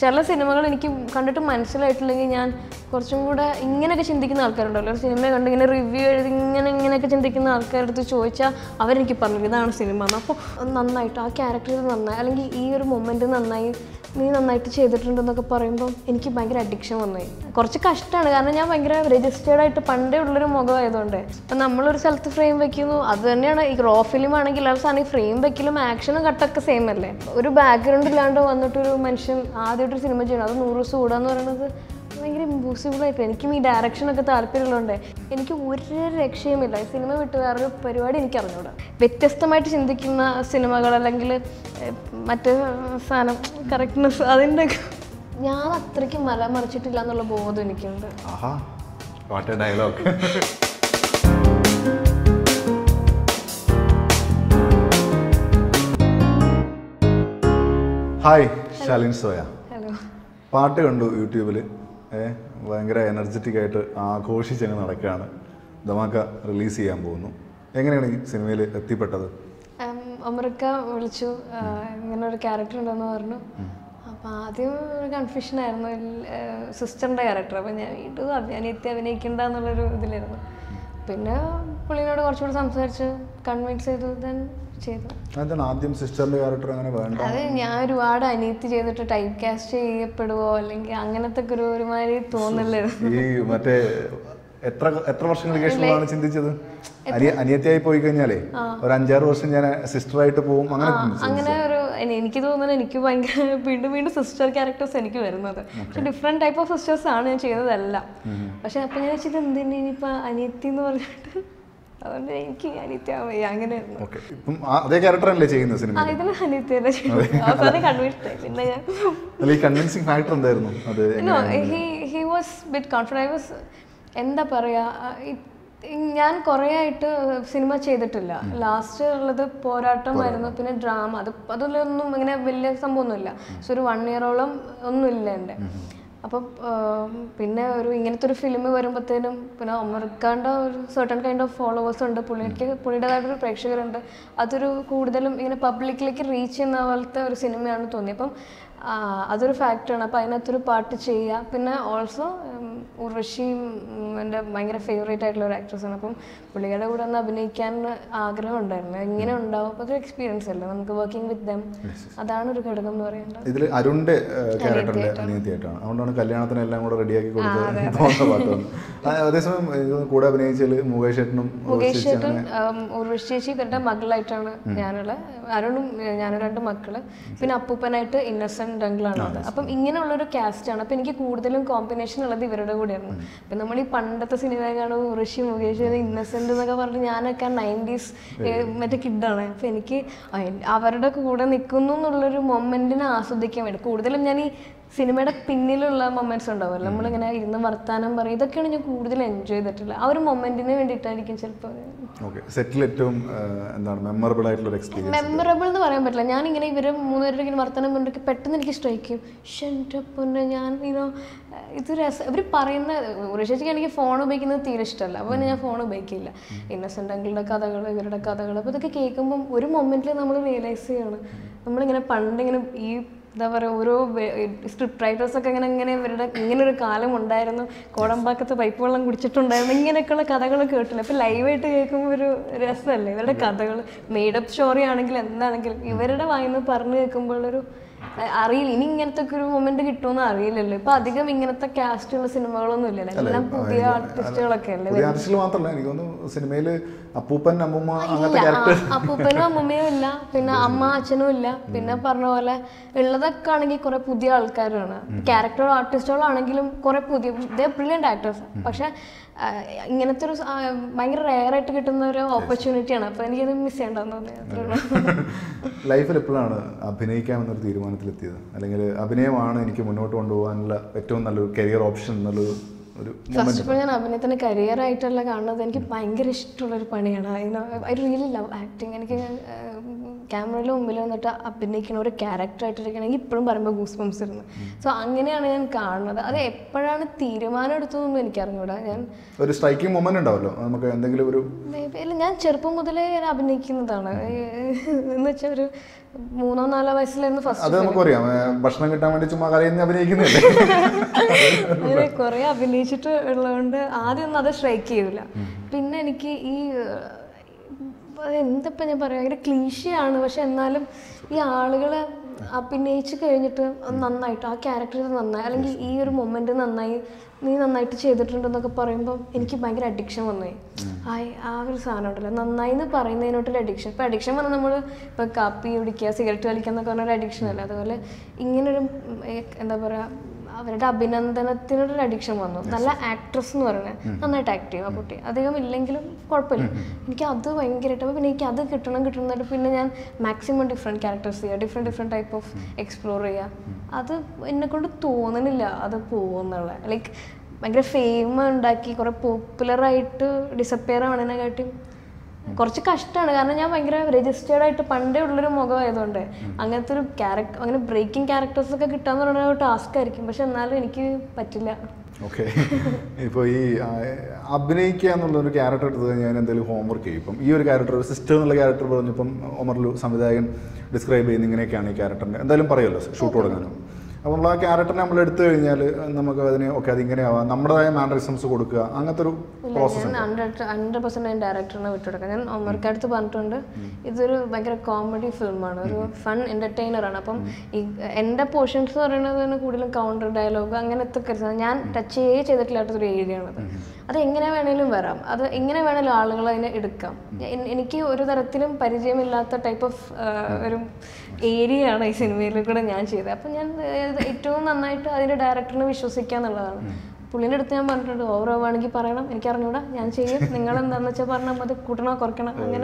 ചില സിനിമകൾ എനിക്ക് കണ്ടിട്ട് മനസ്സിലായിട്ടില്ലെങ്കിൽ ഞാൻ കുറച്ചും കൂടെ ഇങ്ങനെയൊക്കെ ചിന്തിക്കുന്ന ആൾക്കാരുണ്ടല്ലോ ഒരു സിനിമ കണ്ട് ഇങ്ങനെ റിവ്യൂ എഴുതി ഇങ്ങനെ ഇങ്ങനെയൊക്കെ ചിന്തിക്കുന്ന ആൾക്കാരുടെ അടുത്ത് ചോദിച്ചാൽ അവരെനിക്ക് പറഞ്ഞു ഇതാണ് സിനിമ എന്ന് അപ്പോൾ നന്നായിട്ട് ആ ക്യാരക്ടർ ഇത് നന്നായി അല്ലെങ്കിൽ ഈ ഒരു മൊമെൻറ്റ് നന്നായി നീ നന്നായിട്ട് ചെയ്തിട്ടുണ്ടെന്നൊക്കെ പറയുമ്പോൾ എനിക്ക് ഭയങ്കര അഡിക്ഷൻ വന്നുപോയി കുറച്ച് കഷ്ടമാണ് കാരണം ഞാൻ ഭയങ്കര രജിസ്റ്റേർഡ് ആയിട്ട് പണ്ടേ ഉള്ളൊരു മുഖമായതുകൊണ്ട് അപ്പം നമ്മളൊരു സ്ഥലത്ത് ഫ്രെയിം വെക്കുന്നു അത് തന്നെയാണ് ഈ റോ ഫിലിം ആണെങ്കിൽ എല്ലാ സാധനം ഫ്രെയിം വെക്കലും ആക്ഷനും കട്ടൊക്കെ സെയിം അല്ലേ ഒരു ബാക്ക്ഗ്രൗണ്ട് ഇല്ലാണ്ട് വന്നിട്ടൊരു മനുഷ്യൻ ആദ്യമായിട്ടൊരു സിനിമ ചെയ്യണം അത് നൂറ് ദിവസം ഓടാന്ന് പറയുന്നത് ഭയങ്കര ഇമ്പോസിബിൾ ആയിട്ട് എനിക്കും ഈ ഡയറക്ഷനൊക്കെ താല്പര്യമുള്ളതുകൊണ്ട് എനിക്ക് ഒരു രക്ഷയുമില്ല ഈ സിനിമ വിട്ട് വേറൊരു പരിപാടി എനിക്ക് അറിഞ്ഞൂടാ വ്യത്യസ്തമായിട്ട് ചിന്തിക്കുന്ന സിനിമകൾ അല്ലെങ്കിൽ ഏഹ്, മറ്റ് സാധനം കറക്റ്റ്നെസ് അതിൻ്റെ ഞാൻ അത്രയ്ക്ക് മല മറിച്ചിട്ടില്ല എന്നുള്ള ബോധം എനിക്കുണ്ട് ആഹാ what dialogue hi Shalin Zoya hello പാട്ട് കണ്ടു യൂട്യൂബിൽ ഏ ഭയങ്കര എനർജറ്റിക് ആയിട്ട് ആഘോഷിച്ചങ്ങ് നടക്കുകയാണ് ധമാക്ക റിലീസ് ചെയ്യാൻ പോകുന്നു എങ്ങനെയാണ് ഈ സിനിമയിൽ എത്തിപ്പെട്ടത് അമൃക്ക വിളിച്ചു ആ, ഇങ്ങനെ ഒരു ക്യാരക്ടർ ഉണ്ടെന്ന് പറഞ്ഞു അപ്പം ആദ്യം ഒരു കൺഫ്യൂഷൻ ആയിരുന്നു സിസ്റ്ററിൻ്റെ ക്യാരക്ടർ അപ്പം ഞാൻ വീണ്ടും അഭിനയത്തി അഭിനയിക്കണ്ട എന്നുള്ളൊരു ഇതിലായിരുന്നു പിന്നെ പുള്ളിനോട് കുറച്ചുകൂടി സംസാരിച്ച് കൺവിൻസ് ചെയ്തു ദെൻ ചെയ്തു അതെന്താണ് ആദ്യം സിസ്റ്ററിൻ്റെ ക്യാരക്ടർ അങ്ങനെ വേണ്ട അത് ഞാൻ ഒരുപാട് അനിയത്തി ചെയ്തിട്ട് ടൈപ്പ് കാസ്റ്റ് ചെയ്യപ്പെടുവോ അല്ലെങ്കിൽ അങ്ങനത്തെ ഒക്കെ ഒരു ഒരുമാതിരി തോന്നലായിരുന്നു ഈ മറ്റേ എത്ര എത്ര വർഷങ്ങൾക്ക് ശേഷമാണ് ചിന്തിച്ചത് അനിയ അനിയത്തിയായി പോയി കഴിഞ്ഞാലേ ഒരു അഞ്ചാറ് വർഷം ഞാൻ സിസ്റ്ററായിട്ട് പോകും അങ്ങനെ ചിന്തിച്ചു. അങ്ങനെ ഒരു എനി- എനിക്ക് തോന്നുന്നത് എനിക്ക് ഭയങ്കര വീണ്ടും വീണ്ടും സിസ്റ്റർ ക്യാരക്ടേഴ്സ് എനിക്ക് വരുന്നത് പക്ഷെ ഡിഫറെന്റ് ടൈപ്പ് ഓഫ് സിസ്റ്റേഴ്സ് ആണ് ഞാൻ ചെയ്തതെല്ലാം പക്ഷെ അപ്പൊ ഞാൻ വെച്ചത് എന്തിനാ ഇനിയിപ്പോ അനിയത്തി എന്ന് പറഞ്ഞിട്ട് അതുകൊണ്ട് എനിക്ക് അനിയത്തി ആവാൻ വയ്യ അങ്ങനെയായിരുന്നു ഓക്കെ ഇപ്പം ആ- അതേ ക്യാരക്ടറല്ലേ ചെയ്യുന്നത് ആ സിനിമ ഇതിന് അനിയത്തി തന്നെ ചെയ്തത് അവസാനം കൺവിൻസ് പിന്നെ ഞാൻ അല്ല ഈ കൺവിൻസിങ് ഫാക്ടർ എന്തായിരുന്നു അത് no he he was bit confident I was എന്താ പറയാ ആ, ഈ- ഈ ഞാൻ കുറേ ആയിട്ട് സിനിമ ചെയ്തിട്ടില്ല ലാസ്റ്റ് ഉള്ളത് പോരാട്ടമായിരുന്നു പിന്നെ ഡ്രാമ അത് അതിലൊന്നും ഇങ്ങനെ വലിയ സംഭവമൊന്നുമില്ല സോ ഒരു വൺ ഇയറോളം ഒന്നുമില്ല എൻ്റെ അപ്പം ആം, പിന്നെ ഒരു ഇങ്ങനത്തെ ഒരു ഫിലിം വരുമ്പോഴത്തേനും പിന്നെ ഒമർക്കാണ്ട ഒരു സർട്ടൺ കൈൻഡ് ഓഫ് ഫോളോവേഴ്സ് ഉണ്ട് പുള്ളിക്ക് പുള്ളിയുടേതായിട്ടൊരു പ്രേക്ഷകരുണ്ട് അതൊരു കൂടുതലും ഇങ്ങനെ പബ്ലിക്കിലേക്ക് റീച്ച് ചെയ്യുന്ന പോലത്തെ ഒരു സിനിമയാണ് തോന്നി അപ്പം ആ, അതൊരു ഫാക്ടറാണ് അപ്പം അതിനകത്തൊരു പാട്ട് ചെയ്യുക പിന്നെ ഓൾസോ ഉർവശിയും ഉം, എൻ്റെ ഭയങ്കര ഫേവറേറ്റ് ആയിട്ടുള്ള ഒരു ആക്ട്രസ്സാണ് അപ്പം പുള്ളിയുടെ കൂടെ ഒന്ന് അഭിനയിക്കാൻ ആഗ്രഹം ഉണ്ടായിരുന്നു എങ്ങനെ ഉണ്ടാവും അപ്പോൾ അതൊരു എക്സ്പീരിയൻസ് അല്ലേ നമുക്ക് വർക്കിംഗ് വിത്ത് ദം അതാണ് ഒരു ഘടകം എന്ന് പറയുന്നത് ഇതിൽ അരുണിന്റെ ക്യാരക്ടറിന്റെ അനിയത്തിയായിട്ടാണ് അതുകൊണ്ടാണ് കല്യാണത്തിന് എല്ലാം കൂടെ റെഡിയാക്കി കൊടുത്ത് പോകുന്ന പാട്ട് വന്നു ആ, അതേസമയം ഇത് കൂടെ അഭിനയിച്ചതിൽ മുകേഷ് ചേട്ടനും മുകേഷ് ചേട്ടൻ ഉർവശി ചേച്ചി ഇവരുടെ മകളായിട്ടാണ് ഞാനുള്ള അരുണും ഏഹ്, ഞാനും രണ്ട് മക്കള് പിന്നെ അപ്പൂപ്പനായിട്ട് ഇന്നസെന്റ് അങ്കിളാണ് അത് അപ്പം ഇങ്ങനെയുള്ളൊരു കാസ്റ്റാണ് അപ്പം എനിക്ക് കൂടുതലും കോമ്പിനേഷൻ ഉള്ളത് ഇവരുടെ കൂടെയായിരുന്നു അപ്പം നമ്മൾ ഈ പണ്ടത്തെ സിനിമ കാണുമ്പോൾ ഉർവശി മുകേഷ് ഇന്നസെന്റ് എന്നൊക്കെ പറഞ്ഞ് ഞാനൊക്കെ നയൻറ്റീസ് മറ്റേ കിഡാണ് അപ്പം എനിക്ക് അയ- അവരുടെ കൂടെ നിൽക്കുന്നു എന്നുള്ളൊരു മൊമെന്റിനെ ആസ്വദിക്കാൻ വേണ്ടി കൂടുതലും ഞാൻ ഈ സിനിമയുടെ പിന്നിലുള്ള മൊമെന്റ്സ് ഉണ്ടാവുമല്ലോ നമ്മളിങ്ങനെ ഇരുന്ന് വർത്താനം പറയും ഇതൊക്കെയാണ് ഞാൻ കൂടുതൽ എൻജോയ് ചെയ്തിട്ടുള്ളത് ആ ഒരു മൊമെന്റിന് വേണ്ടിയിട്ടായിരിക്കും ചിലപ്പോൾ ഓക്കെ സെറ്റിൽ ഏറ്റവും ആ, എന്താണ് മെമ്മറബിൾ ആയിട്ടുള്ള ഒരു എക്സ്പീരിയൻസ് മെമ്മറബിൾ എന്ന് പറയാൻ പറ്റില്ല ഞാൻ ഇങ്ങനെ ഇവര് മൂന്നുപേരുടെ ഇങ്ങനെ വർത്തമാനം കണ്ടിട്ട് പെട്ടെന്ന് എനിക്ക് സ്ട്രൈക്ക് ചെയ്യും "ശ്ശെ, എൻ്റെ പൊന്നെ ഞാൻ ഇനോ ഇത് രസം ഇവർ പറയുന്ന ഉറശേച്ചിക്ക് എനിക്ക് ഫോൺ ഉപയോഗിക്കുന്നത് തീരെ ഇഷ്ടമല്ല അപ്പോൾ പിന്നെ ഞാൻ ഫോൺ ഉപയോഗിക്കില്ല ഇന്നസെൻ്റ് അങ്കിളുടെ കഥകൾ ഇവരുടെ കഥകൾ അപ്പോൾ ഇതൊക്കെ കേൾക്കുമ്പം ഒരു മൊമെൻറ്റിൽ നമ്മൾ റിയലൈസ് ചെയ്യാണ് നമ്മളിങ്ങനെ പണ്ടിങ്ങനെ ഈ എന്താ പറയുക ഓരോ സ്ക്രിപ്റ്റ് റൈറ്റേഴ്സ് ഒക്കെ ഇങ്ങനെ ഇങ്ങനെ ഇവരുടെ ഇങ്ങനെ ഒരു കാലം ഉണ്ടായിരുന്നു കോടമ്പാക്കത്ത് പൈപ്പ് വെള്ളം കുടിച്ചിട്ടുണ്ടായിരുന്നു ഇങ്ങനെയൊക്കെയുള്ള കഥകൾ കേട്ടില്ല അപ്പോൾ ലൈവായിട്ട് കേൾക്കുമ്പോൾ ഒരു രസമല്ലേ ഇവരുടെ കഥകൾ മെയ്ഡപ്പ് സ്റ്റോറി ആണെങ്കിലും എന്താണെങ്കിലും ഇവരുടെ വായിന്ന് പറഞ്ഞു കേൾക്കുമ്പോഴൊരു അഹ് അറിയില്ല ഇനി ഇങ്ങനത്തെ ഒക്കെ ഒരു മൊമെന്റ് കിട്ടുമെന്ന് അറിയില്ലല്ലോ ഇപ്പൊ അധികം ഇങ്ങനത്തെ കാസ്റ്റുള്ള സിനിമകളൊന്നും ഇല്ലല്ലോ എല്ലാം പുതിയ ആർട്ടിസ്റ്റുകളൊക്കെ അല്ലേ പുതിയ ആർട്ടിസ്റ്റിൽ മാത്രമല്ല എനിക്ക് തോന്നുന്നു സിനിമയിൽ അപ്പൂപ്പൻ അമ്മൂമ്മ അങ്ങനത്തെ ഇല്ല ക്യാരക്ടർ ആ, അപ്പൂപ്പനും അമ്മൂമ്മയും ഇല്ല പിന്നെ അമ്മ അച്ഛനും ഇല്ല പിന്നെ പറഞ്ഞ പോലെ ഉള്ളതൊക്കെ ആണെങ്കിൽ കുറെ പുതിയ ആൾക്കാരാണ് ക്യാരക്ടർ ആർട്ടിസ്റ്റുകളാണെങ്കിലും കുറെ പുതിയ ദേ ബ്രില്യൻ്റ് ആക്ടേഴ്സ് പക്ഷെ ആ, ഇങ്ങനത്തെ ഒരു സ- ആ, ഭയങ്കര റെയർ ആയിട്ട് കിട്ടുന്ന ഒരു ഓപ്പർച്യൂണിറ്റിയാണ് അപ്പൊ എനിക്കത് മിസ് ചെയ്യണ്ടെന്ന് തോന്നി അത്രേ ഉള്ളൂ ലൈഫിൽ എപ്പോഴാണ് അഭിനയിക്കാമെന്നൊരു തീരുമാനത്തിലെത്തിയത് അല്ലെങ്കിൽ അഭിനയമാണ് എനിക്ക് മുന്നോട്ട് കൊണ്ടുപോകാനുള്ള ഏറ്റവും നല്ലൊരു കരിയർ ഓപ്ഷൻ എന്നുള്ളൊരു ഒരു ഫസ്റ്റ് ഓഫ് ഓൾ ഞാൻ അഭിനയത്തിന് കരിയർ ആയിട്ടല്ല കാണുന്നത് എനിക്ക് ഭയങ്കര ഇഷ്ടമുള്ളൊരു പണിയാണ് ഐ റിയലി ലവ് ആക്ടിങ് എനിക്ക് ക്യാമറയുടെ മുമ്പിൽ വന്നിട്ട് അഭിനയിക്കുന്ന ഒരു ക്യാരക്ടർ ആയിട്ടിരിക്കണം എനിക്ക് ഇപ്പോഴും പറയുമ്പോൾ ഗൂസ് ബംസ് ഇരുന്നു സോ അങ്ങനെയാണ് ഞാൻ കാണുന്നത് അത് എപ്പോഴാണ് തീരുമാനം എടുത്തതെന്നും എനിക്ക് അറിഞ്ഞൂടാ ഞാൻ ഒരു സ്ട്രൈക്കിംഗ് മൊമെന്റ് ഉണ്ടാവല്ലോ നമുക്ക് എന്തെങ്കിലും ഒരു maybe- ഇല്ല ഞാൻ ചെറുപ്പം മുതലേ ഞാൻ അഭിനയിക്കുന്നതാണ് ഈ- എന്ന് വെച്ചാൽ ഒരു മൂന്നോ നാലോ വയസ്സിലായിരുന്നു ഫസ്റ്റ് അത് നമുക്കറിയാം ഏ, ഭക്ഷണം കിട്ടാൻ വേണ്ടി ചുമ്മാ കരയുന്ന അഭിനയിക്കുന്നില്ലേ അങ്ങനെ കുറെ അഭിനയിച്ചിട്ട് ഉള്ളതുകൊണ്ട് ആദ്യം ഒന്നും അത് സ്ട്രൈക്ക് ചെയ്യൂല പിന്നെ എനിക്ക് ഈ ഏഹ്, എന്തപ്പം ഞാൻ പറയാം ഭയങ്കര ക്ലീശയാണ് പക്ഷെ എന്നാലും ഈ ആളുകളെ അഭിനയിച്ച് കഴിഞ്ഞിട്ട് അത് നന്നായിട്ട് ആ ക്യാരക്ടർ നന്നായി അല്ലെങ്കിൽ ഈ ഒരു മൊമെന്റ് നന്നായി നീ നന്നായിട്ട് ചെയ്തിട്ടുണ്ടെന്നൊക്കെ പറയുമ്പോൾ എനിക്ക് ഭയങ്കര അഡിക്ഷൻ വന്നുപോയി ആ ആ ഒരു സാധനം ഉണ്ടല്ലോ നന്നായി എന്ന് പറയുന്നതിനോട്ടൊരു അഡിക്ഷൻ ഇപ്പം അഡിക്ഷൻ പറഞ്ഞാൽ നമ്മൾ ഇപ്പം കാപ്പി കുടിക്കുക സിഗരറ്റ് വലിക്കുക എന്നൊക്കെ പറഞ്ഞ ഒരു അഡിക്ഷൻ അല്ല അതുപോലെ ഇങ്ങനൊരു ഉം, ഏ- എന്താ പറയുക അവരുടെ അഭിനന്ദനത്തിനൊരു അഡിക്ഷൻ വന്നു നല്ല ആക്ട്രസ് എന്ന് പറയുന്നത് നന്നായിട്ട് ആക്ട് ചെയ്യും ആ കുട്ടി അധികം ഇല്ലെങ്കിലും കുഴപ്പമില്ല എനിക്ക് അത് ഭയങ്കരമായിട്ട് അപ്പോൾ പിന്നെ എനിക്ക് അത് കിട്ടണം കിട്ടണമെന്നിട്ട് പിന്നെ ഞാൻ മാക്സിമം ഡിഫറെൻറ്റ് ക്യാരക്ടേഴ്സ് ചെയ്യുക different different type of explore ചെയ്യുക അത് എന്നെ കൊണ്ട് തോന്നണില്ല അത് പോകുന്നുള്ള ലൈക്ക് ഭയങ്കര ഫെയിം ഉണ്ടാക്കി കുറേ പോപ്പുലറായിട്ട് ഡിസപ്പിയർ ആവണതിനെക്കാട്ടിയും കുറച്ച് കഷ്ടമാണ് കാരണം ഞാൻ ഭയങ്കര രജിസ്റ്റേർഡ് ആയിട്ട് പണ്ടേ ഉള്ളൊരു മുഖമായതുകൊണ്ട് അങ്ങനത്തെ ഒരു ക്യാരക്ടർ അങ്ങനെ ബ്രേക്കിംഗ് ക്യാരക്ടേഴ്സ് ഒക്കെ കിട്ടാന്ന് പറയുന്നത് ഒരു ടാസ്ക് ആയിരിക്കും പക്ഷെ എന്നാലും എനിക്ക് പറ്റില്ല ഓക്കെ ഇപ്പോൾ ഈ ആ, അഭിനയിക്കുക എന്നുള്ള ഒരു ക്യാരക്ടർ എടുത്ത് ഞാൻ എന്തെങ്കിലും ഹോംവർക്ക് ചെയ്യും ഇപ്പം ഈ ഒരു ക്യാരക്ടർ ഒരു സിസ്റ്റർ എന്നുള്ള ക്യാരക്ടർ പറഞ്ഞപ്പം ഒമർലു സംവിധായകൻ ഡിസ്ക്രൈബ് ചെയ്യുന്ന ഇങ്ങനെയൊക്കെയാണ് ഈ ക്യാരക്ടറിൻ്റെ എന്തായാലും പറയുമല്ലോ ഷൂട്ട് തുടങ്ങാനും അപ്പോൾ നമ്മൾ ആ ക്യാരക്ടറിനെ നമ്മൾ എടുത്തു കഴിഞ്ഞാൽ നമുക്ക് അതിനെ ഓക്കെ അതിങ്ങനെ ആവാം നമ്മുടേതായ മാനറിസംസ് കൊടുക്കുക അങ്ങനത്തെ ഒരു പ്രോസസ്സ് ഞാൻ ഹൺഡ്രഡ് ഹൺഡ്രഡ് പെർസെന്റ് ഞാൻ ഡയറക്ടറിനെ വിട്ടുകൊടുക്കാം ഞാൻ ഒമർക്ക് അടുത്ത് പറഞ്ഞിട്ടുണ്ട് ഇതൊരു ഭയങ്കര കോമഡി ഫിലിമാണ് ഒരു ഫൺ എന്റർടൈനർ ആണ് അപ്പം ഈ എൻ്റെ പോർഷൻസ് എന്ന് പറയുന്നത് തന്നെ കൂടുതലും കൗണ്ടർ ഡയലോഗ് അങ്ങനത്തെ ഒക്കെ ഞാൻ ടച്ച് ചെയ്യേ ചെയ്തിട്ടില്ലാത്തൊരു ഏരിയ ആണത് അത് എങ്ങനെ വേണേലും വരാം അത് എങ്ങനെ വേണേലും ആളുകൾ അതിനെ എടുക്കാം എൻ- എനിക്ക് ഒരു തരത്തിലും പരിചയമില്ലാത്ത ടൈപ്പ് ഓഫ് ഒരു ഏരിയ ആണ് ഈ സിനിമയിൽ കൂടെ ഞാൻ ചെയ്തത് അപ്പം ഞാൻ ഏഹ്, ഏറ്റവും നന്നായിട്ട് അതിൻ്റെ ഡയറക്ടറിനെ വിശ്വസിക്കുക എന്നുള്ളതാണ് പുള്ളിൻ്റെ അടുത്ത് ഞാൻ പറഞ്ഞിട്ടുണ്ട് ഓവർ ആവുകയാണെങ്കിൽ പറയണം എനിക്ക് അറിഞ്ഞൂടാ ഞാൻ ചെയ്യും നിങ്ങൾ എന്താണെന്ന് വെച്ചാൽ പറഞ്ഞാൽ മതി കൂട്ടണോ കുറയ്ക്കണം അങ്ങനെ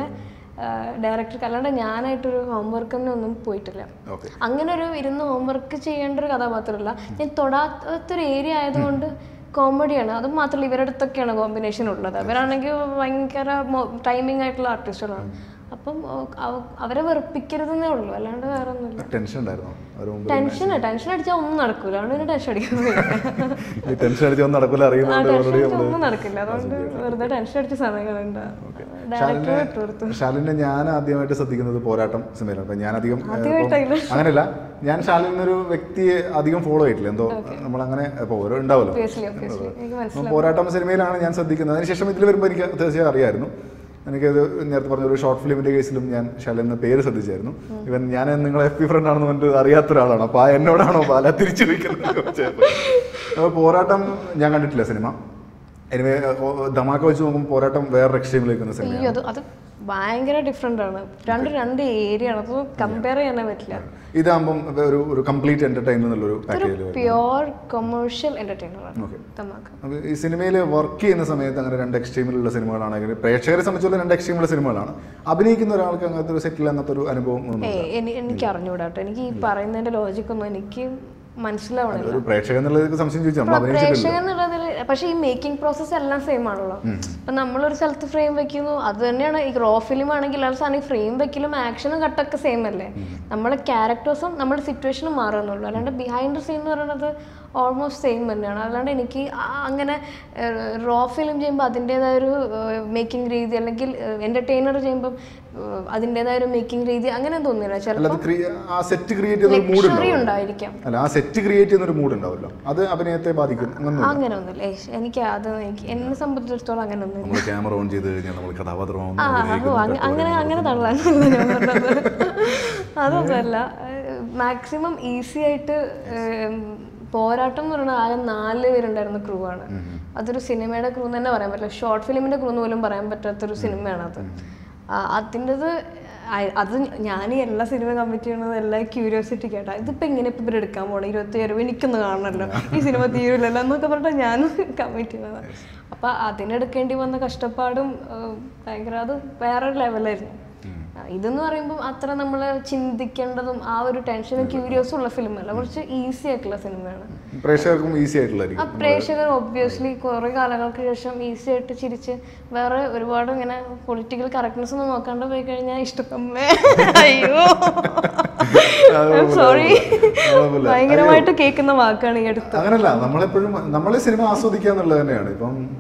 ഡയറക്ടർ അല്ലാണ്ട് ഞാനായിട്ടൊരു ഹോംവർക്ക് തന്നെ ഒന്നും പോയിട്ടില്ല ഓക്കെ അങ്ങനെ ഒരു ഇരുന്ന് ഹോംവർക്ക് ചെയ്യേണ്ട ഒരു കഥാപാത്രമല്ല ഞാൻ തൊടാത്തൊരു ഏരിയ ആയതുകൊണ്ട് കോമഡിയാണ് അതും മാത്രമല്ല ഇവരുടെ അടുത്തൊക്കെയാണ് കോമ്പിനേഷൻ ഉള്ളത് അവരാണെങ്കിൽ ഭയങ്കര ടൈമിംഗ് ആയിട്ടുള്ള ആർട്ടിസ്റ്റുകളാണ് അപ്പം ഓ- അവ- അവരെ വെറുപ്പിക്കരുതെന്നേ ഉള്ളൂ അല്ലാണ്ട് വേറെ ഒന്നുമില്ല ടെൻഷൻ ഉണ്ടായിരുന്നു ഒരു മുമ്പ് ടെൻഷൻ ടെൻഷൻ അടിച്ചാൽ ഒന്നും നടക്കൂല അതുകൊണ്ട് പിന്നെ ടെൻഷൻ അടിക്കുന്നില്ല ഈ ടെൻഷൻ അടിച്ച് ഒന്നും നടക്കില്ല ആ അറിയുന്നുണ്ട് ടെൻഷൻ ഓൾറെഡി അടിച്ചാൽ ഒന്നും നടക്കില്ല അതുകൊണ്ട് വെറുതെ ടെൻഷൻ അടിച്ച സമയങ്ങളുണ്ട് ഡയറക്ടർ വിട്ടു കൊടുത്തു ഷാലിനെ ഞാൻ ആദ്യമായിട്ട് ശ്രദ്ധിക്കുന്നത് പോരാട്ടം സിനിമയിലാണ് അപ്പം ഞാൻ അധികം ഏഹ്, ആദ്യമായിട്ടായില്ല. ഇപ്പം അങ്ങനെയല്ല ഞാൻ ഷാലിൻ ഒരു വ്യക്തിയെ അധികം ഫോളോ ചെയ്തിട്ടില്ല എന്തോ നമ്മളങ്ങനെ ഇപ്പോൾ ഓരോ ഉണ്ടാവല്ലോ ഒബ്വിയസ്ലി ഒബ്വിയസ്ലി എനിക്ക് മനസ്സിലായി അപ്പം പോരാട്ടം സിനിമയിലാണ് ഞാൻ ശ്രദ്ധിക്കുന്നത് അതിനുശേഷം ഇതിൽ വരുമ്പോൾ എനിക്ക് തീർച്ചയായും അറിയായിരുന്നു എനിക്കത് നേരത്തെ പറഞ്ഞ ഒരു ഷോർട്ട് ഫിലിമിന്റെ കേസിലും ഞാൻ ഷാലിൻ എന്ന പേര് ശ്രദ്ധിച്ചായിരുന്നു ഇവൻ ഞാൻ നിങ്ങളെ എഫ് പി ഫ്രണ്ട് ആണെന്ന് പറഞ്ഞിട്ട് അറിയാത്ത ഒരാളാണ് അപ്പോൾ ആ എന്നോടാണോ പാല തിരിച്ചു ചോദിക്കുന്നത് അപ്പോൾ പോരാട്ടം ഞാൻ കണ്ടിട്ടില്ല സിനിമ എനിവേ ധമാക്ക വെച്ച് നോക്കുമ്പോൾ പോരാട്ടം വേറെ എക്സ്ട്രീമിലേക്ക് വന്ന സിനിമ അയ്യോ അത് അത് ഭയങ്കര ഡിഫറെൻ്റ് ആണ് രണ്ട് രണ്ട് ഏരിയ ആണ് അപ്പോൾ കമ്പയർ ചെയ്യാനേ പറ്റില്ല ഇതാകുമ്പം ഒരു ഒരു കംപ്ലീറ്റ് എന്റർടൈനർ എന്നുള്ളൊരു പാക്കേജിൽ പ്യുവർ കൊമേഴ്ഷ്യൽ എന്റർടൈനർ ആണ് ഓക്കെ തമാക്ക അപ്പോൾ ഈ സിനിമയിൽ വർക്ക് ചെയ്യുന്ന സമയത്ത് അങ്ങനെ രണ്ട് എക്സ്ട്രീമിലുള്ള സിനിമകളാണെങ്കിൽ പ്രേക്ഷകരെ സംബന്ധിച്ചുള്ള രണ്ട് എക്സ്ട്രീമുള്ള സിനിമകളാണ് അഭിനയിക്കുന്ന ഒരാൾക്ക് അങ്ങനത്തെ ഒരു സെറ്റിൽ അങ്ങനത്തെ ഒരു അനുഭവം ഒന്നും ഏ എനിക്ക് അറിഞ്ഞൂടാ കേട്ടോ എനിക്ക് ഈ പറയുന്നതിന്റെ ലോജിക് ഒന്നും എനിക്ക് മനസ്സിലാവണില്ല ഒരു പ്രേക്ഷകൻ എന്നുള്ളതൊക്കെ സംശയം ചോദിച്ചു നമ്മൾ അഭിനയിച്ചിട്ടില്ല പ്രേക്ഷകൻ എന്നുള്ളതിൽ പക്ഷേ ഈ മേക്കിംഗ് പ്രോസസ്സ് എല്ലാം സെയിം ആണല്ലോ ഇപ്പം നമ്മളൊരു സ്ഥലത്ത് ഫ്രെയിം വെക്കുന്നു അത് തന്നെയാണ് ഈ റോ ഫിലിം ആണെങ്കിൽ എല്ലാ സാധനം ഫ്രെയിം വെക്കലും ആക്ഷനും കട്ടൊക്കെ സെയിം അല്ലേ നമ്മുടെ ക്യാരക്ടേഴ്സും നമ്മുടെ സിറ്റുവേഷനും മാറുന്നുള്ളൂ അല്ലാണ്ട് ബിഹൈൻഡ് സീൻ എന്ന് പറയുന്നത് ഓൾമോസ്റ്റ് സെയിം തന്നെയാണ് അല്ലാണ്ട് എനിക്ക് ആ- അങ്ങനെ റോ ഫിലിം ചെയ്യുമ്പോൾ അതിൻ്റെതായ ഒരു മേക്കിംഗ് രീതി അല്ലെങ്കിൽ എന്റർടൈനർ ചെയ്യുമ്പോൾ അതിൻ്റെതായ ഒരു മേക്കിംഗ് രീതി അങ്ങനെ തോന്നില്ല അല്ല ചിലപ്പോൾ അത് ക്രിയ- ആ സെറ്റ് ക്രിയേറ്റ് ചെയ്യുന്ന ഒരു മൂഡ് ലക്ഷറി ഉണ്ടാവും ഉണ്ടായിരിക്കാം അല്ല ആ സെറ്റ് ക്രിയേറ്റ് ചെയ്യുന്ന ഒരു മൂഡ് ഉണ്ടാവുമല്ലോ അത് അഭിനയത്തെ ബാധിക്കും അങ്ങനെ അങ്ങനെ ഒന്നുമില്ല ഏയ് എനിക്ക് അത് എനിക്ക് എന്നെ സംബന്ധിച്ചിടത്തോളം അങ്ങനെ ഒന്നുമില്ല നമ്മൾ ക്യാമറ ഓൺ ചെയ്ത് കഴിഞ്ഞാൽ നമ്മൾ കഥാപാത്രമാവുന്നു ആ ഓ, അങ്ങ- അങ്ങനെ അങ്ങനെ തള്ളാനല്ല ഞാൻ പറഞ്ഞത് അതൊന്നുമല്ല മാക്സിമം ഈസി ആയിട്ട് ഏം, പോരാട്ടം എന്ന് പറയുന്നത് ആകെ നാല് പേരുണ്ടായിരുന്ന ക്രൂ ആണ് അതൊരു സിനിമയുടെ ക്രൂ തന്നെ പറയാൻ പറ്റില്ല ഷോർട്ട് ഫിലിമിന്റെ ക്രൂ എന്ന് പോലും പറയാൻ പറ്റാത്തൊരു സിനിമയാണ് അത് അതിൻ്റെത് അത് ഞാൻ ഈ എല്ലാ സിനിമ കമ്മിറ്റ് ചെയ്യണത് എല്ലാ ക്യൂരിയോസിറ്റി കേട്ടാ ഇതിപ്പോ എങ്ങനെ ഇപ്പൊ ഇവരെടുക്കാൻ പോണേ ഇരുപത്തി ഏഴ് എനിക്കൊന്ന് കാണണമല്ലോ ഈ സിനിമ തീരില്ലല്ലോ എന്നൊക്കെ പറഞ്ഞിട്ട് ഞാൻ കമ്മിറ്റ് ചെയ്യണത് അപ്പൊ അതിനെടുക്കേണ്ടി വന്ന കഷ്ടപ്പാടും ഏഹ്, ഭയങ്കര അത് വേറൊരു ലെവലായിരുന്നു ആ, ഇതെന്ന് പറയുമ്പോൾ അത്ര നമ്മൾ ചിന്തിക്കേണ്ടതും ആ ഒരു ടെൻഷനും ക്യൂരിയോസും ഉള്ള ഫിലിമല്ല കുറച്ച് ഈസി ആയിട്ടുള്ള സിനിമയാണ് പ്രേക്ഷകർക്കും ഈസി ആ ആയിട്ടുള്ളതായിരിക്കും പ്രേക്ഷകർ ഒബ്വിയസ്ലി കുറേ കാലങ്ങൾക്ക് ശേഷം ഈസി ആയിട്ട് ചിരിച്ച് വേറെ ഒരുപാട് ഇങ്ങനെ പൊളിറ്റിക്കൽ കറക്റ്റ്നെസ് ഒന്നും നോക്കാണ്ട് പോയി കഴിഞ്ഞാൽ ഇഷ്ടപ്പമ്മേ അയ്യോ സോറി കുഴപ്പമില്ല. ഭയങ്കരമായിട്ട് കേൾക്കുന്ന വാക്കാണ് ഈ അടുത്ത് അങ്ങനല്ല നമ്മളെപ്പോഴും നമ്മൾ സിനിമ ആസ്വദിക്കുക എന്നുള്ളത് തന്നെയാണ് ഇപ്പം ഏഹ്,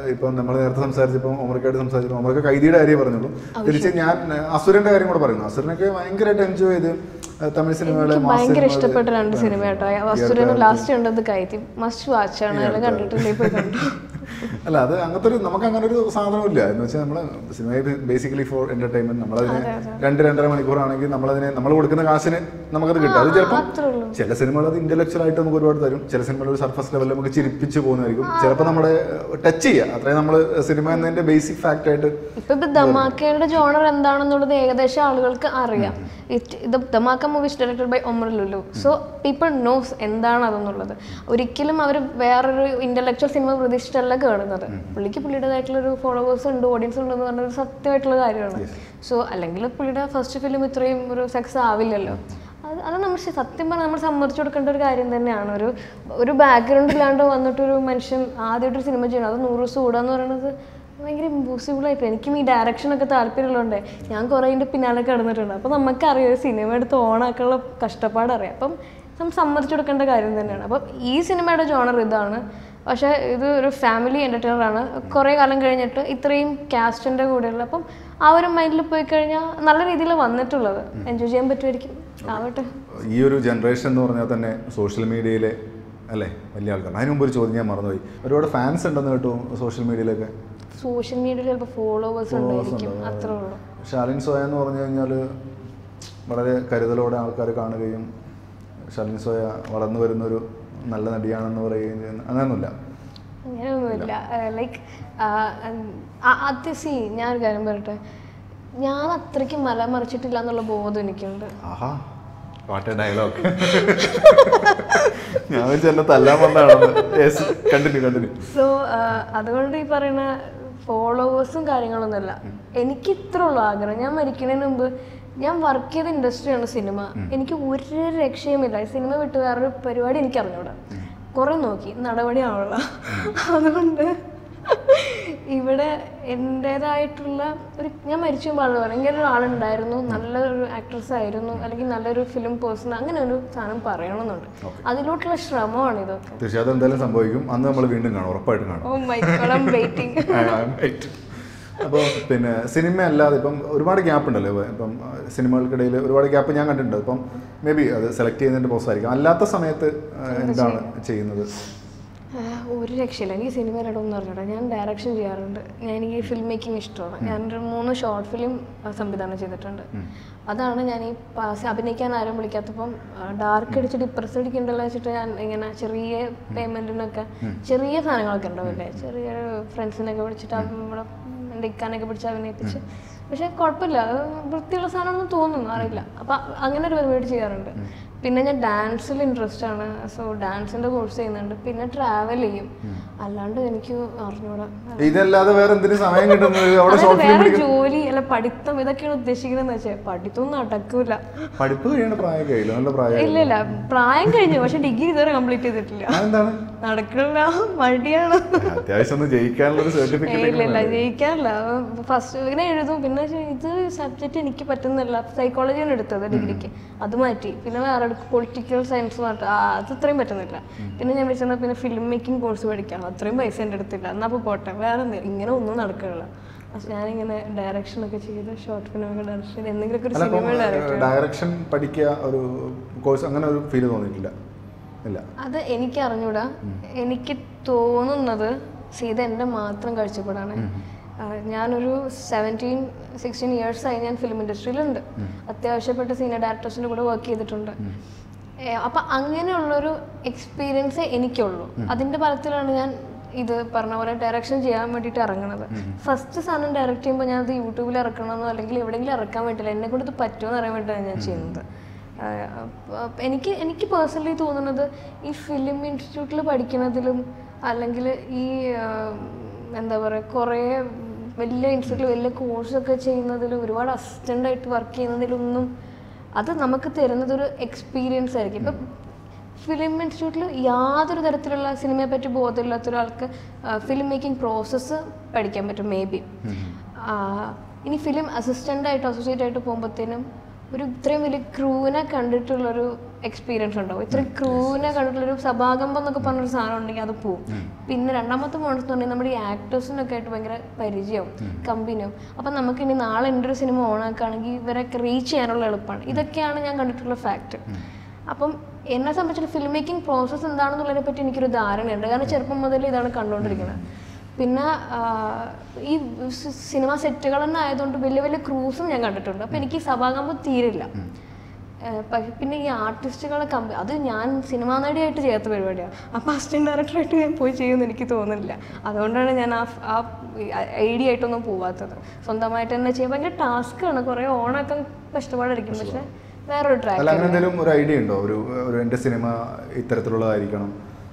ഇപ്പം നമ്മൾ നേരത്തെ സംസാരിച്ചപ്പോൾ ഒമർക്കായിട്ട് സംസാരിച്ചപ്പോൾ ഒമർക്ക് കൈദിയുടെ കാര്യം പറഞ്ഞുള്ളൂ തിരിച്ച് ഞാൻ ഏഹ്, അസുരന്റെ കാര്യം കൂടെ പറയുന്നു അസുരനൊക്കെ ഭയങ്കരമായിട്ട് എൻജോയ് ചെയ്ത് ഏഹ്, തമിഴ് സിനിമകളെ എനിക്ക് മാസ് ഭയങ്കര സിനിമകള് ഇഷ്ടപ്പെട്ട രണ്ട് സിനിമ കേട്ടോ വസ്തുരന് ലാസ്റ്റ് കണ്ടത് കയറ്റി മസ്റ്റ് വാച്ച് ആണ് അയാൾ കണ്ടിട്ടില്ലേ പോയി കണ്ടു അല്ല അത് അങ്ങനത്തെ ഒരു നമുക്ക് അങ്ങനെ ഒരു സാധനമില്ല എന്ന് വെച്ചാൽ നമ്മൾ സിനിമ ബേസിക്കലി ഫോർ എന്റർടൈൻമെന്റ് നമ്മളതിനെ രണ്ട് രണ്ടര മണിക്കൂറാണെങ്കിൽ നമ്മളതിനെ നമ്മൾ കൊടുക്കുന്ന കാശിന് നമുക്കത് കിട്ടും അത് ചിലപ്പോൾ അത്രേ ഉള്ളൂ ചില സിനിമകൾ അത് ഇന്റലക്ച്വൽ ആയിട്ട് നമുക്ക് ഒരുപാട് തരും ചില സിനിമകൾ ഒരു സർഫസ് ലെവലിൽ നമുക്ക് ചിരിപ്പിച്ച് പോകുന്നതായിരിക്കും ചിലപ്പോൾ നമ്മുടെ ടച്ച് ചെയ്യുക അത്രയും നമ്മൾ സിനിമ എന്നതിന്റെ ബേസിക് ഫാക്ട് ആയിട്ട് ഇപ്പൊ ഇപ്പൊ ധമാക്കയുടെ ജോണർ എന്താണെന്നുള്ളത് ഏകദേശം ആളുകൾക്ക് അറിയാം ഇത് Dhamaka movies directed by Omar Lulu so people knows എന്താണ് അതെന്നുള്ളത് ഒരിക്കലും അവർ വേറൊരു ഇന്റലക്ച്വൽ സിനിമ പ്രതീക്ഷിച്ചല്ല കാണുന്നത് പുള്ളിക്ക് പുള്ളിയുടേതായിട്ടുള്ള ഒരു ഫോളോവേഴ്സ് ഉണ്ട് ഓഡിയൻസ് ഉണ്ട് എന്ന് പറഞ്ഞൊരു സത്യമായിട്ടുള്ള കാര്യമാണ് സോ അല്ലെങ്കിൽ പുള്ളിയുടെ ഫസ്റ്റ് ഫിലിം ഇത്രയും ഒരു സക്സസ് ആവില്ലല്ലോ അത് അത് നമ്മൾ ശ- സത്യം പറഞ്ഞാൽ നമ്മൾ സമ്മതിച്ചു കൊടുക്കേണ്ട ഒരു കാര്യം തന്നെയാണ് ഒരു ഒരു ബാക്ക്ഗ്രൗണ്ട് ഇല്ലാണ്ട് വന്നിട്ടൊരു മനുഷ്യൻ ആദ്യമായിട്ടൊരു സിനിമ ചെയ്യണം അത് നൂറ് ദിവസം ഓടുക എന്ന് പറയുന്നത് ഭയങ്കര ഇമ്പോസിബിൾ ആയിട്ട് എനിക്കും ഈ ഡയറക്ഷനൊക്കെ താല്പര്യമുള്ളതുകൊണ്ട് ഞാൻ കുറേ ഇതിൻ്റെ പിന്നാലെ കിടന്നിട്ടുണ്ട് അപ്പോൾ നമുക്കറിയാം ഒരു സിനിമ എടുത്ത് ഓണാക്കാനുള്ള കഷ്ടപ്പാട് അറിയാം അപ്പം നമ്മൾ സമ്മതിച്ചു കൊടുക്കേണ്ട കാര്യം തന്നെയാണ് അപ്പം ഈ സിനിമയുടെ ജോണർ ഇതാണ് പക്ഷേ ഇത് ഒരു ഫാമിലി എൻ്റർടൈനർ ആണ് കുറേ കാലം കഴിഞ്ഞിട്ട് ഇത്രയും കാസ്റ്റിൻ്റെ കൂടെയുള്ള അപ്പം ആ ഒരു മൈൻഡിൽ പോയി കഴിഞ്ഞാൽ നല്ല രീതിയിൽ വന്നിട്ടുള്ളത് എൻജോയ് ചെയ്യാൻ പറ്റുമായിരിക്കും ആവട്ടെ ഈ ഒരു ജനറേഷൻ എന്ന് പറഞ്ഞാൽ തന്നെ സോഷ്യൽ മീഡിയയിലെ അല്ലേ വലിയ ആൾക്കാർ അതിന് മുമ്പ് ഒരു ചോദ്യം ഞാൻ മറന്നുപോയി ഒരുപാട് ഫാൻസ് ഉണ്ടെന്ന് കേട്ടു സോഷ്യൽ മീഡിയയിലൊക്കെ സോഷ്യൽ മീഡിയയിൽ ചിലപ്പോൾ ഫോളോവേഴ്സ് ഉണ്ടായിരിക്കും അത്രേ ഉള്ളൂ ഷാലിൻ സോയ എന്ന് പറഞ്ഞു കഴിഞ്ഞാൽ വളരെ കരുതലോടെ ആൾക്കാർ കാണുകയും ഷാലിൻ സോയ വളർന്നു വരുന്നൊരു നല്ല നടിയാണെന്ന് പറയുകയും ചെയ്യുന്ന അങ്ങനെയൊന്നുമില്ല അങ്ങനെയൊന്നുമില്ല ലൈക്ക് അത് സി ഞാനൊരു കാര്യം പറയട്ടെ ഞാൻ അത്രയ്ക്ക് മല മറിച്ചിട്ടില്ല എന്നുള്ള ബോധം എനിക്കുണ്ട് ആഹാ വാട്ട് ഡയലോഗ് ഞാൻ വെച്ച് എന്നെ തല്ലാൻ വന്നതാണെന്ന് യെസ് കണ്ടിന്യൂ കണ്ടിന്യൂ സോ അതുകൊണ്ട് ഈ പറയുന്ന ഫോളോവേഴ്സും കാര്യങ്ങളൊന്നുമല്ല എനിക്ക് ഇത്ര ഉള്ളു ആഗ്രഹം ഞാൻ മരിക്കുന്നതിന് മുമ്പ് ഞാൻ വർക്ക് ചെയ്ത ഇൻഡസ്ട്രിയാണ് സിനിമ എനിക്ക് ഒരു രക്ഷയുമില്ല ഈ സിനിമ വിട്ട് വേറൊരു പരിപാടി എനിക്ക് അറിഞ്ഞൂടാ കുറെ നോക്കി നടപടിയാണുള്ള അതുകൊണ്ട് ഇവിടെ എൻ്റേതായിട്ടുള്ള ഒരു ഞാൻ മരിച്ചു പാടുള്ള പറയാം ഇങ്ങനെ ഒരാളുണ്ടായിരുന്നു നല്ലൊരു ആക്ട്രസ് ആയിരുന്നു അല്ലെങ്കിൽ നല്ലൊരു ഫിലിം പേഴ്സൺ അങ്ങനെ ഒരു സാധനം പറയണമെന്നുണ്ട് അതിലോട്ടുള്ള ശ്രമമാണ് ഇതൊക്കെ തീർച്ചയായിട്ടും എന്തായാലും സംഭവിക്കും അന്ന് നമ്മൾ വീണ്ടും കാണും ഉറപ്പായിട്ടും കാണും oh my God I waiting അപ്പോൾ പിന്നെ സിനിമ അല്ലാതെ ഇപ്പം ഒരുപാട് ഗ്യാപ്പ് ഉണ്ടല്ലോ ഇപ്പം ഇപ്പം ആ, സിനിമകൾക്കിടയിൽ ഒരുപാട് ഗ്യാപ്പ് ഞാൻ കണ്ടിട്ടുണ്ട് ഇപ്പം മേ ബി അത് സെലക്ട് ചെയ്യുന്നതിൻ്റെ പ്രോസസ്സായിരിക്കും അല്ലാത്ത സമയത്ത് ആ, എന്താണ് ചെയ്യുന്നത് ഒരു രക്ഷയില്ല എനിക്ക് സിനിമയിലോടൊന്നും അറിഞ്ഞൂടാ ഞാൻ ഡയറക്ഷൻ ചെയ്യാറുണ്ട് ഞാൻ എനിക്ക് ഫിലിം മേക്കിംഗ് ഇഷ്ടമാണ് ഞാൻ ഒരു മൂന്ന് ഷോർട്ട് ഫിലിം സംവിധാനം ചെയ്തിട്ടുണ്ട് അതാണ് ഞാൻ ഈ പാസ് അഭിനയിക്കാൻ ആരും വിളിക്കാത്തപ്പം ഡാർക്ക് അടിച്ച് ഡിപ്രസ് അടിക്കണ്ടല്ലോ വെച്ചിട്ട് ഞാൻ ഇങ്ങനെ ചെറിയ പേയ്മെന്റിനൊക്കെ ചെറിയ സാധനങ്ങളൊക്കെ ഉണ്ടാവില്ലേ ചെറിയ ഫ്രണ്ട്സിനൊക്കെ വിളിച്ചിട്ട് നമ്മുടെ എൻ്റെ ഇക്കാനൊക്കെ പിടിച്ച് അഭിനയിപ്പിച്ച് പക്ഷെ കുഴപ്പമില്ല അത് വൃത്തിയുള്ള സാധനമൊന്നും തോന്നുന്നു അറിയില്ല അപ്പം അങ്ങനെ ഒരു പരിപാടി ചെയ്യാറുണ്ട് പിന്നെ ഞാൻ ഡാൻസിൽ ഇൻട്രസ്റ്റ് ആണ് സോ ഡാൻസിന്റെ കോഴ്സ് ചെയ്യുന്നുണ്ട് പിന്നെ ട്രാവൽ ചെയ്യും അല്ലാണ്ട് എനിക്ക് അറിഞ്ഞൂടാ ഇതല്ലാതെ വേറെ എന്തിനു സമയം കിട്ടുന്നത് അവിടെ അതായത് ഷോർട്ട് ഫിലിം വേറെ ജോലി അല്ല പഠിത്തം ഇതൊക്കെയാണ് ഉദ്ദേശിക്കുന്നത് വെച്ചാൽ പഠിത്തം നടക്കൂല പഠിപ്പ് കഴിയേണ്ട പ്രായമൊക്കെ ആയില്ല നല്ല പ്രായം ഇല്ല ഇല്ല പ്രായം കഴിഞ്ഞു പക്ഷെ ഡിഗ്രി ഇതുവരെ കംപ്ലീറ്റ് ചെയ്തിട്ടില്ല അതെന്താണ് നടക്കില്ല മടിയാണ് അത്യാവശ്യം ഒന്ന് ജയിക്കാനുള്ള ഒരു ഏയ് സർട്ടിഫിക്കറ്റ് ഇല്ല ഇല്ല ജയിക്കാറില്ല ഫസ്റ്റ് ഇങ്ങനെ എഴുതും പിന്നെ പക്ഷേ ഇത് സബ്ജക്റ്റ് എനിക്ക് പറ്റുന്നില്ല സൈക്കോളജിയാണ് എടുത്തത് ഡിഗ്രിക്ക് അത് മാറ്റി പിന്നെ വേറെ പൊളിറ്റിക്കൽ സയൻസ് മാറ്റി ആ, അത് അത്രയും പറ്റുന്നില്ല പിന്നെ ഞാൻ വെച്ചാൽ പിന്നെ ഫിലിം മേക്കിംഗ് കോഴ്സ് പഠിക്കാം അത്രയും പൈസ എൻ്റെ അടുത്തില്ല എന്നാൽ അപ്പോൾ പോട്ടെ വേറെ എന്തെങ്കിലും ഇങ്ങനെ ഒന്നും നടക്കില്ല പക്ഷെ ഞാനിങ്ങനെ ഡയറക്ഷൻ ഒക്കെ ചെയ്ത് ഷോർട്ട് ഫിലിം ഒക്കെ ഡയറക്ഷൻ എന്തെങ്കിലുമൊക്കെ ഒരു അല്ല സിനിമ അപ്പം ഡയറക്ഷൻ പഠിക്കുക ഒരു കോഴ്സ് അങ്ങനെ ഒരു ഫീൽ തോന്നിയിട്ടില്ല ഇല്ല അത് എനിക്ക് അറിഞ്ഞൂടാ എനിക്ക് തോന്നുന്നത് സീത എൻ്റെ മാത്രം കാഴ്ചപ്പാടാണ് ആ, ഞാനൊരു സെവൻറ്റീൻ സിക്സ്റ്റീൻ ഇയേഴ്സ് ആയി ഞാൻ ഫിലിം ഇൻഡസ്ട്രിയിലുണ്ട് അത്യാവശ്യപ്പെട്ട സീനിയർ ഡയറക്ടേഴ്സിൻ്റെ കൂടെ വർക്ക് ചെയ്തിട്ടുണ്ട് ഏ, അപ്പം അങ്ങനെയുള്ളൊരു എക്സ്പീരിയൻസേ എനിക്കുള്ളൂ അതിൻ്റെ ഫലത്തിലാണ് ഞാൻ ഇത് പറഞ്ഞ പോലെ ഡയറക്ഷൻ ചെയ്യാൻ വേണ്ടിയിട്ട് ഇറങ്ങുന്നത് ഫസ്റ്റ് സാധനം ഡയറക്റ്റ് ചെയ്യുമ്പോൾ ഞാൻ അത് യൂട്യൂബിൽ ഇറക്കണമെന്നോ അല്ലെങ്കിൽ എവിടെയെങ്കിലും ഇറക്കാൻ വേണ്ടിയില്ല എന്നെ കൊണ്ട് ഇത് പറ്റുമോ എന്ന് അറിയാൻ വേണ്ടിയിട്ടാണ് ഞാൻ ചെയ്യുന്നത് ആഹ് അപ്പ- എനിക്ക് എനിക്ക് പേഴ്സണലി തോന്നുന്നത് ഈ ഫിലിം ഇൻസ്റ്റിറ്റ്യൂട്ടിൽ പഠിക്കുന്നതിലും അല്ലെങ്കിൽ ഈ ആഹ് എന്താ പറയുക കുറേ വലിയ ഇൻസ്റ്റിറ്റ്യൂട്ടിൽ വലിയ കോഴ്സൊക്കെ ചെയ്യുന്നതിലും ഒരുപാട് അസിസ്റ്റൻ്റ് ആയിട്ട് വർക്ക് ചെയ്യുന്നതിലൊന്നും അത് നമുക്ക് തരുന്നത് ഒരു എക്സ്പീരിയൻസ് ആയിരിക്കും ഇപ്പം ഫിലിം ഇൻസ്റ്റിറ്റ്യൂട്ടിൽ യാതൊരു തരത്തിലുള്ള സിനിമയെ പറ്റി ബോധമില്ലാത്ത ഒരാൾക്ക് ഫിലിം മേക്കിംഗ് പ്രോസസ്സ് പഠിക്കാൻ പറ്റും മേ ബി ഇനി ഫിലിം അസിസ്റ്റൻ്റ് ആയിട്ട് അസോസിയേറ്റ് ആയിട്ട് പോകുമ്പോഴത്തേനും ഒരു ഇത്രയും വലിയ ക്രൂവിനെ കണ്ടിട്ടുള്ളൊരു എക്സ്പീരിയൻസ് ഉണ്ടാവും ഇത്രയും ക്രൂവിനെ കണ്ടിട്ടുള്ളൊരു സഭാകമ്പം എന്നൊക്കെ പറഞ്ഞൊരു സാധനം ഉണ്ടെങ്കിൽ അത് പോവും പിന്നെ രണ്ടാമത്തെ മോഡൽസ് എന്ന് പറഞ്ഞാൽ നമ്മുടെ ഈ ആക്ടേഴ്സിനൊക്കെ ആയിട്ട് ഭയങ്കര പരിചയവും കമ്പനിയും അപ്പം നമുക്ക് ഇനി നാളെ എൻ്റെ ഒരു സിനിമ ഓണാക്കുകയാണെങ്കിൽ ഇവരൊക്കെ റീച്ച് ചെയ്യാനുള്ള എളുപ്പമാണ് ഇതൊക്കെയാണ് ഞാൻ കണ്ടിട്ടുള്ള ഫാക്ട് അപ്പം എന്നെ സംബന്ധിച്ചിട്ട് ഫിലിം മേക്കിംഗ് പ്രോസസ്സ് എന്താണെന്നുള്ളതിനെ പറ്റി എനിക്കൊരു ധാരണയുണ്ട് കാരണം ചെറുപ്പം മുതൽ ഇതാണ് കണ്ടുകൊണ്ടിരിക്കുന്നത് പിന്നെ ആ, ഈ സി- സിനിമ സെറ്റുകൾ തന്നെ ആയതുകൊണ്ട് വലിയ വലിയ ക്രൂസും ഞാൻ കണ്ടിട്ടുണ്ട് അപ്പം എനിക്ക് ഈ സഭാകമ്പം തീരില്ല ഏഹ് പ- പിന്നെ ഈ ആർട്ടിസ്റ്റുകളെ കമ്പ അത് ഞാൻ സിനിമാ നടിയായിട്ട് ചെയ്യാത്ത പരിപാടിയാണ് അപ്പോൾ അസിസ്റ്റന്റ് ഡയറക്ടറായിട്ട് ഞാൻ പോയി ചെയ്യുമെന്ന് എനിക്ക് തോന്നുന്നില്ല അതുകൊണ്ടാണ് ഞാൻ ആ ഫ്- ആ ഐഡിയ ആയിട്ടൊന്നും പോവാത്തത് സ്വന്തമായിട്ട് തന്നെ ചെയ്യാൻ ഭയങ്കര ടാസ്ക്കാണ് കുറേ ഓണൊക്കെ കഷ്ടപ്പാടായിരിക്കും പക്ഷെ വേറൊരു ട്രാക്ക് അല്ല അങ്ങനെ എന്തെങ്കിലും ഒരു ഐഡിയ ഉണ്ടോ ഒരു ഒരു എൻ്റെ സിനിമ ഇത്തരത്തിലുള്ളതായിരിക്കണം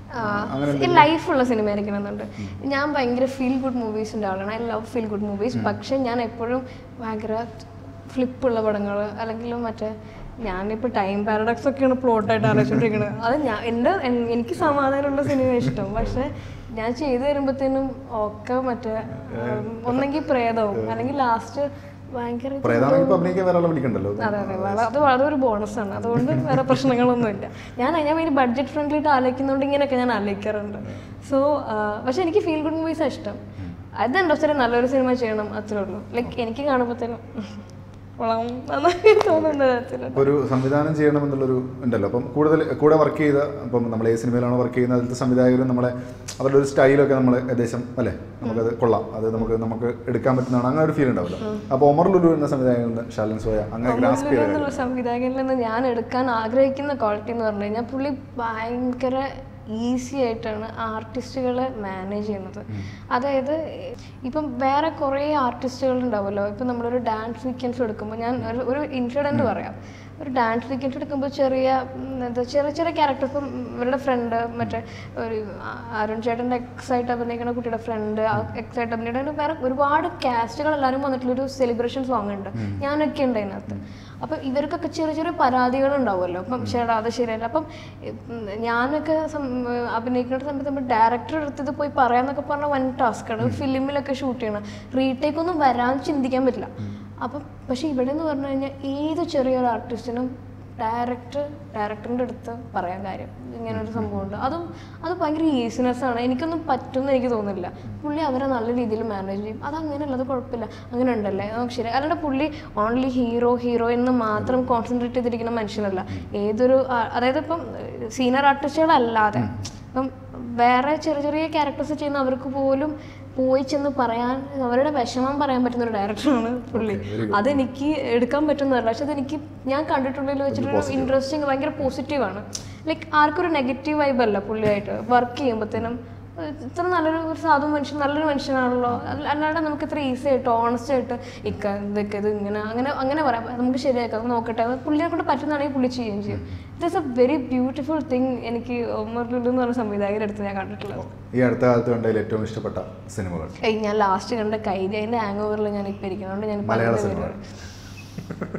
അങ്ങനെ ലൈഫുള്ള സിനിമ ആയിരിക്കണം എന്നുണ്ട് ഞാൻ ഭയങ്കര ഫീൽ ഗുഡ് മൂവീസിൻ്റെ ആളാണ് I love feel good movies പക്ഷെ ഞാൻ എപ്പോഴും ഭയങ്കര ഫ്ലിപ്പുള്ള പടങ്ങൾ അല്ലെങ്കിൽ മറ്റേ ഞാനിപ്പോൾ ടൈം പാരഡക്സ് ഒക്കെയാണ് പ്ലോട്ടായിട്ട് ആലോചിച്ചോണ്ടിരിക്കുന്നത് അത് ഞാൻ എൻ്റെ എൻ- എനിക്ക് സമാധാനമുള്ള സിനിമ ഇഷ്ടം പക്ഷെ ഞാൻ ചെയ്തു വരുമ്പോഴത്തേനും ഒക്കെ മറ്റേ ഉം, ഒന്നെങ്കിൽ പ്രേതവും അല്ലെങ്കിൽ ലാസ്റ്റ് ഭയങ്കര പ്രേതാണെങ്കിൽ ഇപ്പൊ അഭിനയിക്കാൻ വേറെ ആളെ വിളിക്കണ്ടല്ലോ അതെ അതെ വള- അത് അതൊരു ബോണസാണ് അതുകൊണ്ട് വേറെ പ്രശ്നങ്ങളൊന്നുമില്ല ഞാൻ ഞാൻ ഒരു ബഡ്ജറ്റ് ഫ്രണ്ട്ലി ആയിട്ട് ആലോചിക്കുന്നതുകൊണ്ട് ഇങ്ങനെയൊക്കെ ഞാൻ ആലോചിക്കാറുണ്ട് സോ പക്ഷെ എനിക്ക് ഫീൽ ഗുഡ് മൂവീസ് ഇഷ്ടം അതെന്താ വെച്ചാൽ നല്ലൊരു സിനിമ ചെയ്യണം അത്രേ ഉള്ളൂ ലൈക്ക് എനിക്ക് കാണുമ്പോഴത്തേനും കൊള്ളാം നന്നായി തോന്നുന്ന തരത്തിലുള്ള ഇപ്പൊ ഒരു സംവിധാനം ചെയ്യണമെന്നുള്ളൊരു ഉണ്ടല്ലോ അപ്പം കൂടുതൽ കൂടെ വർക്ക് ചെയ്ത അപ്പം നമ്മൾ ഏത് സിനിമയിലാണോ വർക്ക് ചെയ്യുന്നത് അതിലത്തെ സംവിധായകരും നമ്മളെ അവരുടെ ഒരു സ്റ്റൈലൊക്കെ നമ്മൾ ഏകദേശം അല്ലേ നമുക്കത് കൊള്ളാം അത് നമുക്ക് നമുക്ക് എടുക്കാൻ പറ്റുന്നതാണ് അങ്ങനെ ഒരു ഫീൽ ഉണ്ടാവല്ലോ അപ്പോൾ ഒമർ ലുലു എന്ന സംവിധായകൻ ഷാലൻ സോയ അങ്ങനെ ഗ്രാസ്പ് ചെയ്ത എന്നുള്ള സംവിധായകനിൽ നിന്ന് ഞാൻ എടുക്കാൻ ആഗ്രഹിക്കുന്ന ക്വാളിറ്റി എന്ന് പറഞ്ഞു കഴിഞ്ഞാൽ പുള്ളി ഭയങ്കര ഈസി ആയിട്ടാണ് ആർട്ടിസ്റ്റുകളെ മാനേജ് ചെയ്യുന്നത് അതായത് ഇപ്പം വേറെ കുറേ ആർട്ടിസ്റ്റുകൾ ഉണ്ടാവുമല്ലോ ഇപ്പം നമ്മളൊരു ഡാൻസ് സീക്വൻസ് എടുക്കുമ്പോൾ ഞാൻ ഒരു- ഒരു ഇൻസിഡൻറ്റ് പറയാം ഒരു ഡാൻസ് സീക്വൻസ് എടുക്കുമ്പോൾ ചെറിയ ഉം, എന്താ ചെറിയ ചെറിയ ക്യാരക്ടർ ഇപ്പം ഇവരുടെ ഫ്രണ്ട് മറ്റേ ഒരു ആ- അരുൺ ചേട്ടൻ്റെ എക്സ് ആയിട്ട് അഭിനയിക്കുന്ന കുട്ടിയുടെ ഫ്രണ്ട് എക്സ് ആയിട്ട് അഭിനയിക്കുന്ന വേറെ ഒരുപാട് കാസ്റ്റുകൾ എല്ലാവരും വന്നിട്ടുള്ളൊരു സെലിബ്രേഷൻ സോങ് ഉണ്ട് ഞാനൊക്കെ ഉണ്ട് അതിനകത്ത് അപ്പം ഇവർക്കൊക്കെ ചെറിയ ചെറിയ പരാതികൾ ഉണ്ടാവുമല്ലോ അപ്പം ചേട്ടാ അത് ശരിയല്ല അപ്പം ഉം, ഞാനൊക്കെ സം- അഭിനയിക്കുന്ന സമയത്ത് നമ്മൾ ഡയറക്ടർ അടുത്തത് പോയി പറയാന്നൊക്കെ പറഞ്ഞാൽ വൻ ടാസ്ക്കാണ് ഫിലിമിലൊക്കെ ഷൂട്ട് ചെയ്യണം റീടേക്ക് ഒന്നും വരാൻ ചിന്തിക്കാൻ പറ്റില്ല അപ്പം പക്ഷെ ഇവിടെ എന്ന് പറഞ്ഞു കഴിഞ്ഞാൽ ഏത് ചെറിയൊരു ആർട്ടിസ്റ്റിനും ഡയറക്ടർ ഡയറക്ടറിൻ്റെ അടുത്ത് പറയാൻ കാര്യം ഇങ്ങനെ ഒരു സംഭവമുണ്ട് അതും അത് ഭയങ്കര ഈസിനെസ് ആണ് എനിക്കൊന്നും പറ്റുമെന്ന് എനിക്ക് തോന്നുന്നില്ല പുള്ളി അവരെ നല്ല രീതിയിൽ മാനേജ് ചെയ്യും അത് അങ്ങനെയല്ല അത് കുഴപ്പമില്ല അങ്ങനെ ഉണ്ടല്ലേ നമുക്ക് ശരി അല്ലാണ്ട് പുള്ളി ഓൺലി ഹീറോ ഹീറോ എന്ന് മാത്രം കോൺസെൻട്രേറ്റ് ചെയ്തിരിക്കുന്ന മനുഷ്യനല്ല ഏതൊരു ആ- അതായത് ഇപ്പം സീനിയർ ആർട്ടിസ്റ്റുകളല്ലാതെ ഇപ്പം വേറെ ചെറിയ ചെറിയ ക്യാരക്ടേഴ്സ് ചെയ്യുന്ന അവർക്ക് പോലും പോയി ചെന്ന് പറയാൻ അവരുടെ വിഷമം പറയാൻ പറ്റുന്ന ഒരു ഡയറക്ടറാണ് പുള്ളി അതെനിക്ക് എടുക്കാൻ പറ്റുന്നതല്ല പക്ഷെ അതെനിക്ക് ഞാൻ കണ്ടിട്ടുള്ളതിൽ വെച്ചിട്ടൊരു ഇൻട്രസ്റ്റിംഗ് ഭയങ്കര പോസിറ്റീവാണ് ലൈക്ക് ആർക്കും ഒരു നെഗറ്റീവ് വൈബ് അല്ല പുള്ളിയായിട്ട് വർക്ക് ചെയ്യുമ്പോഴത്തേനും ഇത്ര നല്ലൊരു ഒരു സാധു മനുഷ്യൻ നല്ലൊരു മനുഷ്യനാണല്ലോ അല്ല- അല്ലാണ്ട് നമുക്ക് ഇത്ര ഈസി ആയിട്ട് ഓണസ്റ്റ് ആയിട്ട് ഇക്ക ഇതൊക്കെ ഇത് ഇങ്ങനെ അങ്ങനെ അങ്ങനെ പറയാം നമുക്ക് ശരിയാക്കാം നമുക്ക് നോക്കട്ടെ അത് പുള്ളിനെ കൊണ്ട് പറ്റുന്നതാണെങ്കിൽ പുള്ളി ചെയ്യുകയും ചെയ്യും it is a very beautiful thing എനിക്ക് ഒമർ ലുലു എന്ന് പറഞ്ഞ സംവിധായകരുടെ അടുത്ത് ഞാൻ കണ്ടിട്ടുള്ളത് ഈ അടുത്ത കാലത്ത് കണ്ടതിൽ ഏറ്റവും ഇഷ്ടപ്പെട്ട സിനിമകൾ ഏയ് ഞാൻ ലാസ്റ്റ് കണ്ട കൈതി അതിന്റെ ഹാങ് ഓവറിൽ ഞാൻ ഇപ്പം ഇരിക്കുന്നതുകൊണ്ട് ഞാൻ മലയാള പറഞ്ഞു സിനിമകൾ വരുവാണ്.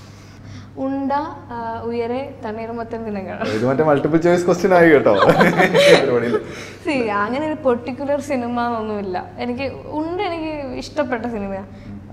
ഉണ്ട ആ, ഉയരെ തണ്ണീർമത്തൻ ദിനങ്ങൾ ഇത് മറ്റേ മൾട്ടിപ്പിൾ ചോയ്സ് ക്വസ്റ്റ്യൻ ആയി കേട്ടോ പരിപാടിയിൽ സി അങ്ങനെ ഒരു പെർട്ടിക്കുലർ സിനിമ എന്നൊന്നുമില്ല എനിക്ക് ഉണ്ട് എനിക്ക് ഇഷ്ടപ്പെട്ട സിനിമയാണ്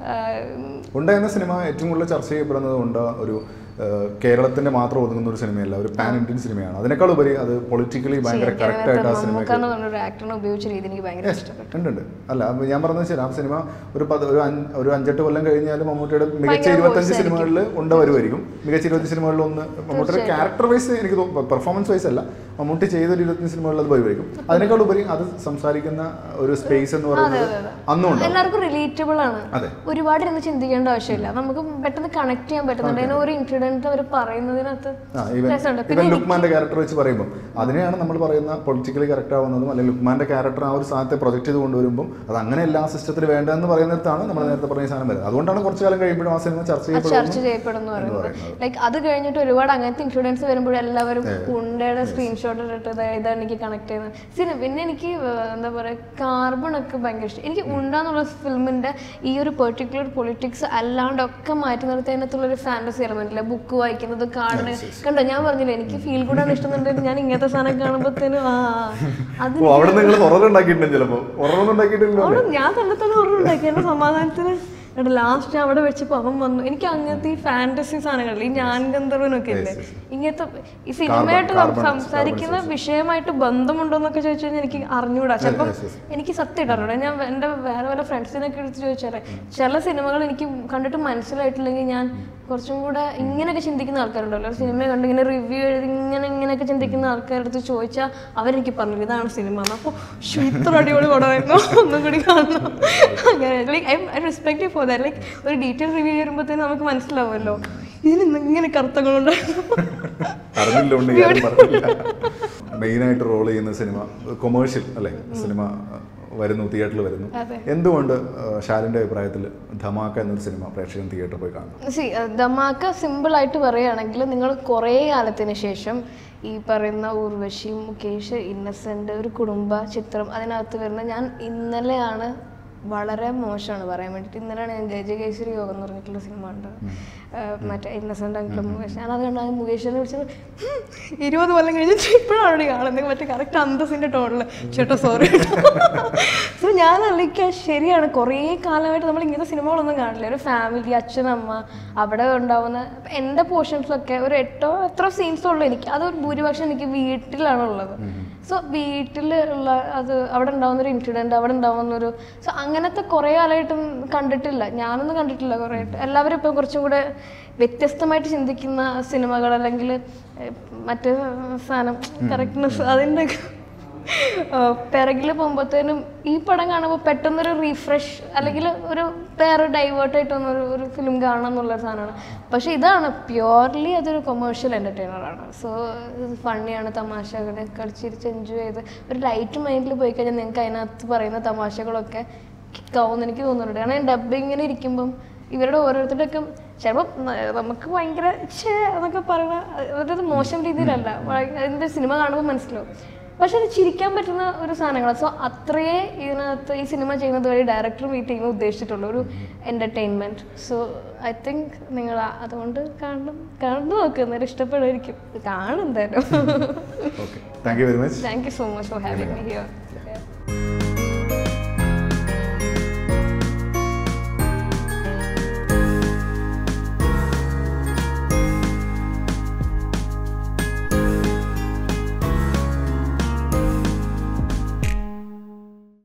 ഉണ്ട എന്ന സിനിമ ഏറ്റവും കൂടുതൽ ചർച്ച ചെയ്യപ്പെടുന്നത് ഉണ്ട ഒരു ഏഹ്, കേരളത്തിന്റെ മാത്രം ഒതുങ്ങുന്ന ഒരു സിനിമയല്ല ഒരു പാൻ ഇന്ത്യൻ സിനിമയാണ് അതിനേക്കാൾ ഉപരി അത് പൊളിറ്റിക്കലി ഭയങ്കര കറക്റ്റ് ആയിട്ട് ആ സിനിമ മമ്മൂക്കാന്ന് പറഞ്ഞൊരു ആക്ടറിനെ ഉപയോഗിച്ച രീതി എനിക്ക് ഭയങ്കര ഇഷ്ടപ്പെട്ടു ഉണ്ട് ഉണ്ട് അല്ല അപ്പൊ ഞാൻ പറഞ്ഞത് ശരി ആ സിനിമ ഒരു പത് ഒരു അഞ്ച് ഒരു അഞ്ചെട്ട് കൊല്ലം കഴിഞ്ഞാലും മമ്മൂട്ടിയുടെ മികച്ച ഭയങ്കര ഇരുപത്തഞ്ച് voice സിനിമകളിൽ ഉണ്ട വരുമായിരിക്കും മികച്ച ഇരുപത്തി സിനിമകളിൽ ഒന്ന് മമ്മൂട്ടിയുടെ ക്യാരക്ടർ വൈസ് എനിക്ക് പെർഫോമൻസ് വൈസ് അല്ല മമ്മൂട്ടി ചെയ്ത ഒരു ഇരുപത്തഞ്ച് സിനിമകളിൽ അത് വരുമായിരിക്കും അതിനേക്കാൾ ഉപരി അത് സംസാരിക്കുന്ന ഒരു സ്പേസ് എന്ന് പറയുന്നത് അന്നും ഉണ്ട് എല്ലാവർക്കും റിലേറ്റബിൾ ആണ് അതെ ഒരുപാട് ഇരുന്ന് ചിന്തിക്കേണ്ട ആവശ്യമില്ല നമുക്ക് പെട്ടെന്ന് കണക്ട് ചെയ്യാൻ പറ്റുന്നുണ്ട് അതിന് ഒരു ഇൻസിഡന്റ് അവർ പറയുന്നതിനകത്ത് ആ ഇവൻ രസമുണ്ട് ഇവൻ ലുക്മാന്റെ ക്യാരക്ടർ വെച്ച് പറയുമ്പോൾ അതിനെയാണ് നമ്മൾ പറയുന്ന പൊളിറ്റിക്കലി കറക്റ്റ് ആവുന്നതും അല്ലെങ്കിൽ ലുക്മാന്റെ ക്യാരക്ടർ ആ ഒരു സാധനത്തെ പ്രൊജക്ട് ചെയ്ത് കൊണ്ടുവരുമ്പോൾ അത് അങ്ങനെ എല്ലാ സിസ്റ്റത്തിൽ വേണ്ടതെന്ന് പറയുന്നിടത്താണ് നമ്മൾ നേരത്തെ പറഞ്ഞ ഈ സാധനം വരുന്നത് അതുകൊണ്ടാണ് കുറച്ച് കാലം കഴിയുമ്പോഴും ആ സിനിമ ചർച്ച ചർച്ച ചെയ്യപ്പെടുന്നു ചെയ്യപ്പെടുന്നു പറയുന്നത് പറയുന്നത്. ലൈക്ക് അത് കഴിഞ്ഞിട്ട് ഒരുപാട് അങ്ങനത്തെ ഇൻസിഡൻസ് വരുമ്പോൾ എല്ലാവരും ഉണ്ടയുടെ സ്ക്രീൻഷോട്ട് ഇട്ടിട്ട് ദേ ഇതാണ് എനിക്ക് കണക്ട് ചെയ്യുന്നത് സിനിമ പിന്നെ എനിക്ക് ഏർ, എന്താ പറയുക കാർബൺ ഒക്കെ ഭയങ്കര ഇഷ്ടം എനിക്ക് ഉണ്ടാന്നുള്ള ഫിലിമിന്റെ ഈ ഒരു പെർട്ടിക്കുലർ പൊളിറ്റിക്സ് അല്ലാണ്ടൊക്കെ മാറ്റി നിർത്തി അതിനകത്തുള്ള ഒരു ഫാന്റസി എലമെന്റില്ല ബുക്ക് വായിക്കുന്നത് കാണുന്നത് കണ്ടോ ഞാൻ പറഞ്ഞില്ലേ എനിക്ക് ഫീൽ ഗുഡാണ് ഇഷ്ടം എന്നുണ്ടെങ്കിൽ ഞാൻ ഇങ്ങനത്തെ സാധനം കാണുമ്പോഴത്തേനും ആ അത് ഓ അവിടെ നിങ്ങൾ ഹൊറർ ഉണ്ടാക്കിയിട്ടുണ്ട് ചിലപ്പോ ഹൊറർ ഒന്നും ഉണ്ടാക്കിയിട്ടില്ല അവിടെ ഞാൻ തന്നെ തന്നെ ഓർമ്മ ഉണ്ടാക്കി എന്റെ സമാധാനത്തിന് എന്നിട്ട് ലാസ്റ്റ് അവിടെ വെച്ചപ്പോൾ അവൻ വന്നു എനിക്ക് അങ്ങനത്തെ ഈ ഫാന്റസി സാധനങ്ങളിൽ ഈ ഞാൻ ഗന്ധർവനൊക്കെ ഇല്ലേ Yes, yes. ഇങ്ങനത്തെ ഈ സിനിമയായിട്ട് Carbon, carbon, സംസാരിക്കുന്ന വിഷയമായിട്ട് ബന്ധമുണ്ടോ എന്നൊക്കെ ചോദിച്ചു കഴിഞ്ഞാൽ എനിക്ക് അറിഞ്ഞൂടാ ചിലപ്പം yes, yes. എനിക്ക് സത്യമായിട്ട് അറിഞ്ഞൂടാ ഞാൻ എൻ്റെ വേറെ വല്ല ഫ്രണ്ട്സിനൊക്കെ എടുത്ത് ചോദിച്ചാലേ ചില സിനിമകൾ എനിക്ക് കണ്ടിട്ട് മനസ്സിലായിട്ടില്ലെങ്കിൽ ഞാൻ കുറച്ചും കൂടെ ഇങ്ങനെയൊക്കെ ചിന്തിക്കുന്ന ആൾക്കാരുണ്ടല്ലോ ഒരു സിനിമ കണ്ട് ഇങ്ങനെ റിവ്യൂ എഴുതി ഇങ്ങനെ ഇങ്ങനെയൊക്കെ ചിന്തിക്കുന്ന ആൾക്കാരുടെ അടുത്ത് ചോദിച്ചാൽ അവരെനിക്ക് പറഞ്ഞു ഇതാണ് സിനിമ എന്ന് അപ്പോൾ ഇത്ര അടിപൊളി പടമായിരുന്നു ഒന്നും കൂടി കാണണം അങ്ങനെ like I I respect for that like ഒരു ഡീറ്റെയിൽ റിവ്യൂ ചെയ്യുമ്പോഴത്തേനും നമുക്ക് മനസ്സിലാവുമല്ലോ ഇതിന് ഇന്ന് ഇങ്ങനെ കറുത്തങ്ങളുണ്ടായിരുന്നു അറിഞ്ഞില്ലോണ്ട് കാര്യം പറഞ്ഞില്ല മെയിനായിട്ട് റോൾ ചെയ്യുന്ന സിനിമ കൊമേഴ്ഷ്യൽ അല്ലേ സിനിമ വരുന്നു തിയേറ്ററിൽ വരുന്നു അതെ. എന്തുകൊണ്ട് ആ, ശാലിന്റെ അഭിപ്രായത്തിൽ ധമാക്ക എന്നൊരു സിനിമ പ്രേക്ഷകൻ തിയേറ്ററിൽ പോയി കാണണം സി ദമാക്ക സിമ്പിൾ ആയിട്ട് പറയുകയാണെങ്കിൽ നിങ്ങൾ കുറേ കാലത്തിന് ശേഷം ഈ പറയുന്ന ഊർവശി മുകേഷ് ഇന്നസെന്റ് ഒരു കുടുംബ ചിത്രം അതിനകത്ത് വരുന്ന ഞാൻ ഇന്നലെയാണ് വളരെ മോശമാണ് പറയാൻ വേണ്ടിയിട്ട് ഇന്നലെയാണ് ഞാൻ ജയ ജയകേശ്വരി യോഗം എന്ന് പറഞ്ഞിട്ടുള്ള സിനിമ ഉണ്ട് മറ്റേ ഇന്നസെന്റ് അങ്കിളും മുകേഷ് ഞാൻ അത് കണ്ടാൽ മുകേഷിനെ വിളിച്ചത് "ഹും, ഇരുപത് കൊല്ലം കഴിഞ്ഞിട്ട് ഇപ്പോഴാണ് കാണുന്നത് മറ്റേ കറക്റ്റ് അന്തസ്സിന്റെ ടോണിൽ ചേട്ടാ സോറി സോ ഞാൻ അല്ലെങ്കിൽ ശരിയാണ് കുറേ കാലമായിട്ട് നമ്മൾ ഇങ്ങനത്തെ സിനിമകളൊന്നും കാണില്ല ഒരു ഫാമിലി അച്ഛനമ്മ അവിടെ ഉണ്ടാവുന്ന ഇപ്പൊ എൻ്റെ പോർഷൻസിലൊക്കെ ഒരു എട്ടോ എത്ര സീൻസ് ഉള്ളൂ എനിക്ക് അത് ഭൂരിപക്ഷം എനിക്ക് വീട്ടിലാണ് ഉള്ളത് സോ വീട്ടിൽ ഉള്ള അത് അവിടെ ഉണ്ടാവുന്ന ഒരു ഇൻസിഡൻറ്റ് അവിടെ ഉണ്ടാവുന്ന ഒരു സോ അങ്ങനത്തെ കുറേ കാലമായിട്ടും കണ്ടിട്ടില്ല ഞാനൊന്നും കണ്ടിട്ടില്ല കുറേ ആയിട്ട് എല്ലാവരും ഇപ്പോൾ കുറച്ചും കൂടെ വ്യത്യസ്തമായിട്ട് ചിന്തിക്കുന്ന സിനിമകൾ അല്ലെങ്കിൽ ഏഹ്, മറ്റേ സാധനം കറക്റ്റ്നെസ് അതിൻ്റെ പിറകിൽ പോകുമ്പോഴത്തേനും ഈ പടം കാണുമ്പോൾ പെട്ടെന്നൊരു റീഫ്രഷ് അല്ലെങ്കിൽ ഒരു വേറെ ഡൈവേർട്ട് ആയിട്ട് വന്നൊരു ഒരു ഫിലിം കാണണം എന്നുള്ള സാധനമാണ് പക്ഷേ ഇതാണ് പ്യുവർലി അതൊരു കൊമേഴ്ഷ്യൽ എൻ്റർടൈനറാണ് സോ ഫണ്ണിയാണ് തമാശകൾ കളിച്ചിരിച്ച് എൻജോയ് ചെയ്ത് ഒരു ലൈറ്റ് മൈൻഡിൽ പോയി കഴിഞ്ഞാൽ നിങ്ങൾക്ക് അതിനകത്ത് പറയുന്ന തമാശകളൊക്കെ കിക്കാവുമെന്ന് എനിക്ക് തോന്നുന്നുണ്ട് കാരണം ഡബിങ്ങിന് ഇരിക്കുമ്പം ഇവരുടെ ഓരോരുത്തരുടെയൊക്കെ ചിലപ്പോൾ നമുക്ക് ഭയങ്കര ഛേ എന്നൊക്കെ പറയുന്ന അതായത് മോശം രീതിയിലല്ല ഭയ- അതിൻ്റെ സിനിമ കാണുമ്പോൾ മനസ്സിലാവും പക്ഷെ അത് ചിരിക്കാൻ പറ്റുന്ന ഒരു സാധനങ്ങളാണ് സോ അത്രയേ ഇതിനകത്ത് ഈ സിനിമ ചെയ്യുന്നത് വഴി ഡയറക്ടറും ഈ ടീമും ഉദ്ദേശിച്ചിട്ടുള്ള ഒരു എൻ്റർടൈൻമെൻറ്റ് സോ ഐ തിങ്ക് നിങ്ങൾ അതുകൊണ്ട് കാണണം കണ്ടു നോക്കുക എന്നാലും ഇഷ്ടപ്പെടുമായിരിക്കും കാണും എന്തായാലും okay thank you very much thank you so much for having me here